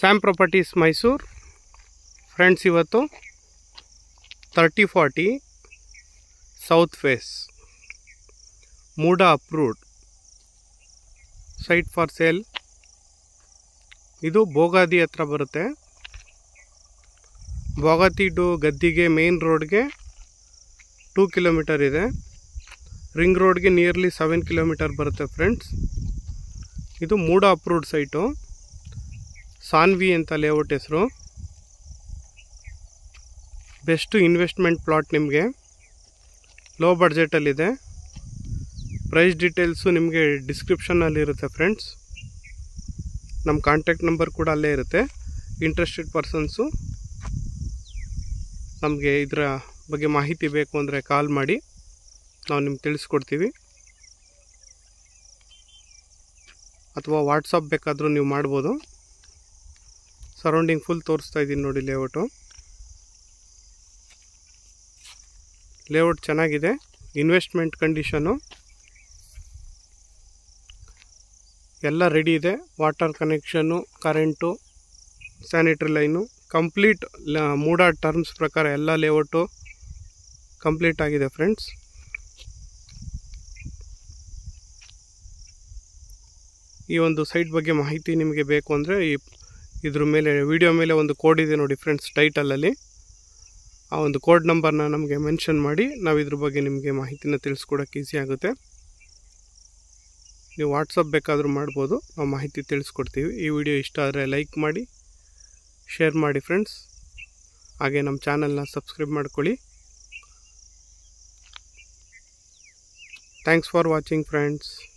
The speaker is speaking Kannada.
ಸ್ಯಾಮ್ ಪ್ರಾಪರ್ಟೀಸ್ ಮೈಸೂರು ಫ್ರೆಂಡ್ಸ್ ಇವತ್ತು thirty forty south face MUDA approved site for sale ಇದು ಬೋಗಾದಿ ಹತ್ರ ಬರುತ್ತೆ ಬೋಗಾದಿ ಟು ಗದ್ದಿಗೆ ಮೇನ್ ರೋಡ್ಗೆ ಟೂ ಕಿಲೋಮೀಟರ್ ಇದೆ ರಿಂಗ್ ರೋಡ್ಗೆ ನಿಯರ್ಲಿ ಸೆವೆನ್ ಕಿಲೋಮೀಟರ್ ಬರುತ್ತೆ ಫ್ರೆಂಡ್ಸ್ ಇದು ಮೂಡ ಅಪ್ರೂವ್ಡ್ ಸೈಟು ಸಾನ್ವಿ ಅಂತ ಲೇಔಟ್ ಹೆಸರು ಬೆಸ್ಟು ಇನ್ವೆಸ್ಟ್ಮೆಂಟ್ ಪ್ಲಾಟ್ ನಿಮಗೆ ಲೋ ಬಡ್ಜೆಟಲ್ಲಿದೆ ಪ್ರೈಸ್ ಡೀಟೇಲ್ಸು ನಿಮಗೆ ಡಿಸ್ಕ್ರಿಪ್ಷನಲ್ಲಿ ಇರುತ್ತೆ ಫ್ರೆಂಡ್ಸ್ ನಮ್ಮ ಕಾಂಟ್ಯಾಕ್ಟ್ ನಂಬರ್ ಕೂಡ ಅಲ್ಲೇ ಇರುತ್ತೆ ಇಂಟ್ರೆಸ್ಟೆಡ್ ಪರ್ಸನ್ಸು ನಮಗೆ ಇದರ ಬಗ್ಗೆ ಮಾಹಿತಿ ಬೇಕು ಅಂದರೆ ಕಾಲ್ ಮಾಡಿ ನಾವು ನಿಮ್ಗೆ ತಿಳಿಸ್ಕೊಡ್ತೀವಿ ಅಥವಾ ವಾಟ್ಸಪ್ ಬೇಕಾದರೂ ನೀವು ಮಾಡ್ಬೋದು ಸರೌಂಡಿಂಗ್ ಫುಲ್ ತೋರಿಸ್ತಾ ಇದ್ದೀನಿ ನೋಡಿ ಲೇಔಟು ಲೇಔಟ್ ಚೆನ್ನಾಗಿದೆ ಇನ್ವೆಸ್ಟ್ಮೆಂಟ್ ಕಂಡೀಷನು ಎಲ್ಲ ರೆಡಿ ಇದೆ water connection current sanitary line complete MUDA terms ಪ್ರಕಾರ ಎಲ್ಲ ಲೇಔಟು ಕಂಪ್ಲೀಟ್ ಆಗಿದೆ ಫ್ರೆಂಡ್ಸ್ ಈ ಒಂದು ಸೈಟ್ ಬಗ್ಗೆ ಮಾಹಿತಿ ನಿಮಗೆ ಬೇಕು ಅಂದರೆ ಈ ಇದ್ರ ಮೇಲೆ ವಿಡಿಯೋ ಮೇಲೆ ಒಂದು ಕೋಡ್ ಇದೆ ನೋಡಿ ಫ್ರೆಂಡ್ಸ್ ಟೈಟಲಲ್ಲಿ ಆ ಒಂದು ಕೋಡ್ ನಂಬರ್ನ ನಮಗೆ ಮೆನ್ಷನ್ ಮಾಡಿ ನಾವು ಇದ್ರ ಬಗ್ಗೆ ನಿಮಗೆ ಮಾಹಿತಿನ ತಿಳಿಸ್ಕೊಡೋಕ್ಕೆ ಈಸಿ ಆಗುತ್ತೆ ನೀವು ವಾಟ್ಸಪ್ ಬೇಕಾದರೂ ಮಾಡ್ಬೋದು ನಾವು ಮಾಹಿತಿ ತಿಳಿಸ್ಕೊಡ್ತೀವಿ ಈ ವಿಡಿಯೋ ಇಷ್ಟ ಆದರೆ ಲೈಕ್ ಮಾಡಿ ಶೇರ್ ಮಾಡಿ ಫ್ರೆಂಡ್ಸ್ ಹಾಗೆ ನಮ್ಮ ಚಾನಲ್ನ ಸಬ್ಸ್ಕ್ರೈಬ್ ಮಾಡ್ಕೊಳ್ಳಿ ಥ್ಯಾಂಕ್ಸ್ ಫಾರ್ ವಾಚಿಂಗ್ ಫ್ರೆಂಡ್ಸ್